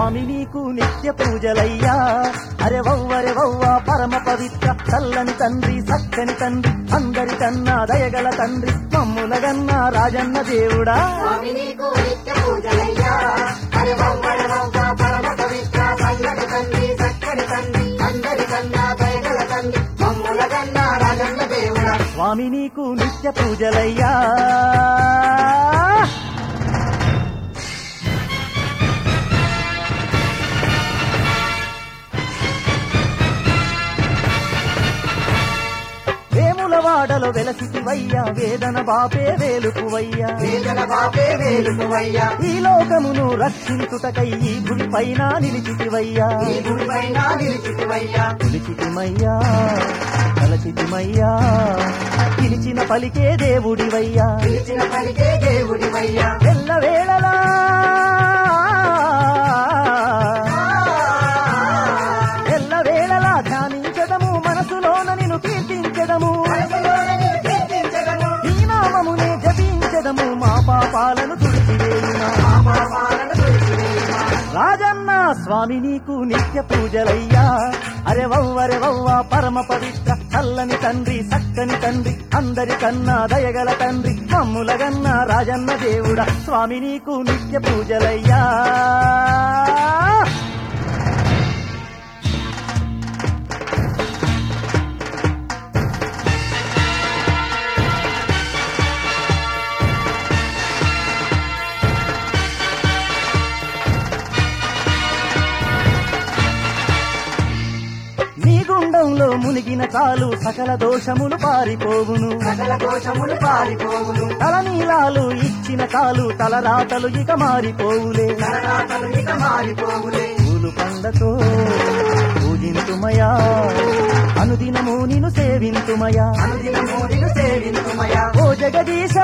స్వామి నీకు నిత్య పూజలయ్యా అరే వవ్వరే వవ్వ పరమ పవిత్ర చల్లని తండ్రి సక్కని తండ్రి అందరి కన్నా దయగల తండ్రి మమ్ముల గన్నా రాజన్న దేవుడా స్వామి నీకు నిత్య పూజలయ్యా హరి వవ్వడ వవ్వ పరమ పవిత్ర చల్లటి తండ్రి చక్కని తండ్రి అందరి కన్నా దయగల తండ్రి మమ్ముల కన్నా రాజన్న దేవుడా స్వామి నీకు నిత్య పూజలయ్యా వేముల వాడలో వెలసిటివయ్యా వేదన బాపే వేలుపువయ్యా వేదన బాపే వేలుకువయ్యా ఈ లోకమును రక్షించుటకై ఈ భూమి పైన నిలిచితివయ్యా ఈ భూమి పైన నిలిచితివయ్యా పిలిచితిమయ్యా తలచితిమయ్యా పిలిచిన పలికే దేవుడివయ్యా పిలిచిన పలికే దేవుడివయ్యా ఎల్ల వేళలా ఎల్ల వేళలా ధ్యానించదము మనసులోన నిన్ను కీర్తించదము మనసులోన నిన్ను కీర్తించదము, నీ నామమునే జపించదము మా పాపాలను తుడిచివేయునా మా పాపాలను తుడిచివేయుమా. రాజన్న స్వామి నీకు నిత్య పూజలయ్యా అరే వవ్వరే వవ్వ పరమ పవిత్ర చల్లని తండ్రి సక్కని తండ్రి అందరి కన్నా దయగల తండ్రి మమ్ములగన్న రాజన్న దేవుడా స్వామి నీకు నిత్య పూజలయ్యా నీ గుండంలో మునిగిన చాలు సకల దోషములు పారిపోవును సకల దోషములు పారిపోవును తలనీలాలు ఇచ్చిన చాలు తలరాతలు ఇక మారిపోవులే నరరాతలు ఇక మారిపోవులే పూలు పండతో పూజింతుమయా అనుదినము నిన్ను సేవింతుమయా అనుదినము నిన్ను సేవింతుమయా ఓ జగదీశ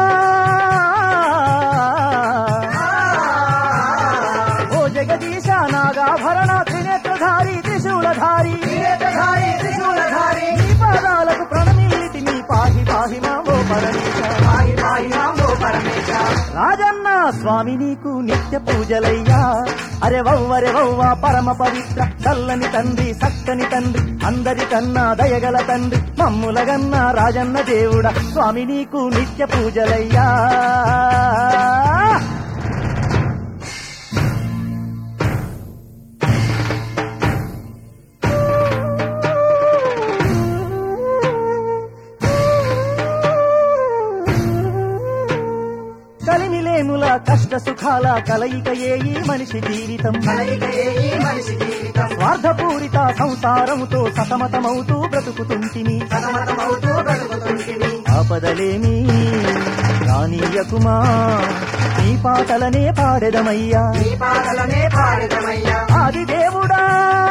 ఓ జగదీశ నాగాభరణ త్రినేత్రధారి త్రిశూలధారి త్రినేత్రధారి, త్రిశూలధారి, నీ పాదాలకు ప్రణమిల్లితి నీ పాహి పాహి మా ఓ పరమేశ పాహి పాహి మాం ఓ పరమేశ. రాజన్న స్వామి నీకు నిత్య పూజలయ్యా అరే వవ్వరే వవ్వ పరమ పవిత్ర చల్లని తండ్రి సక్కని తండ్రి అందరి కన్నా దయగల తండ్రి మమ్ములగన్న రాజన్న దేవుడా స్వామి నీకు నిత్య పూజలయ్యా కలిమిలేముల కష్ట సుఖాల కలయిక ఏ ఈ మనిషి జీవితం కలయికయే ఈ మనిషి జీవితం స్వార్థపూరిత సంసారముతో సతమతమవుతూ బ్రతుకుతుంటిని సతమతమవుతూ బ్రతుకుతుంటిని. ఆపదలేమి రానీయకుమా నీ పాటలనే పాడెదమయ్యా నీ పాటలనే పాడదమయ్యా ఆది దేవుడా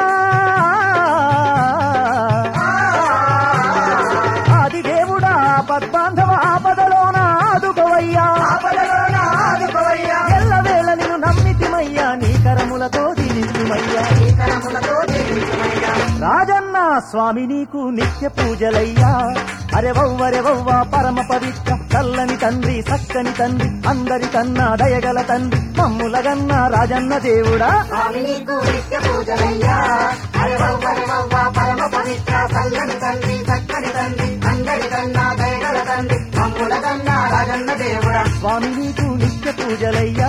ఆది దేవుడా పద్బాంధవ ఆపదలోన ఆదుకోవయ్యా ఆపదలోన ఆదుకోవయ్యా ఎల్లవేళ నిన్ను నమ్మితిమయ్యా నీ కరములతో దీనించుమయ్యా నీ కరములతో జీవితమయ్యా రాజన్న స్వామి నీకు నిత్య పూజలయ్యా అరే వవ్వరే వవ్వ పరమ పవిత్ర చల్లని తండ్రి సక్కని తండ్రి అందరి కన్నా దయగల తండ్రి మమ్ములగన్న రాజన్న దేవుడా స్వామి నీకు నిత్య పూజలయ్యా హరి వవ్వరి వవ్వ పరమ పవిత్ర చల్లని తండ్రి చక్కని తండ్రి అందరి కన్నా దయగల తండ్రి మమ్ముల కన్నా రాజన్న దేవుడా స్వామి నీకు నిత్య పూజలయ్యా